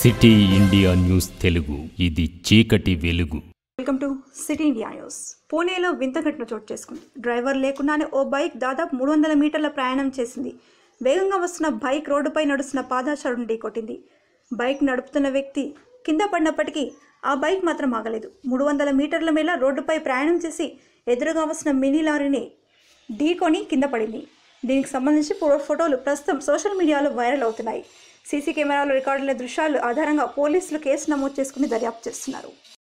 city India news Telugu ఇది చీకటి వెలుగు welcome to city India news పూణేలో వింత ఘటన చోటు చేసుకుంది డ్రైవర్ లేకుండానే ఓ బైక్ దాదాపు మూడు వందల మీటర్ల ప్రయాణం చేసింది వేగంగా వస్తున్న బైక్ రోడ్డుపై నడుస్తున్న పాదాచారుని ఢీకొట్టింది బైక్ నడుపుతున్న వ్యక్తి కింద పడినప్పటికీ ఆ బైక్ మాత్రం ఆగలేదు మూడు వందల మీటర్ల మేర రోడ్డుపై ప్రయాణం చేసి ఎదురుగా వస్తున్న మినీ లారీని ఢీకొని కింద పడింది దీనికి సంబంధించి ఫో- ఫోటోలు ప్రస్తుతం సోషల్ మీడియాలో వైరల్ అవుతున్నాయి సీసీ కెమెరాలో రికార్డుల దృశ్యాలు ఆధారంగా పోలీసులు కేసు నమోదు చేసుకుని దర్యాప్తు చేస్తున్నారు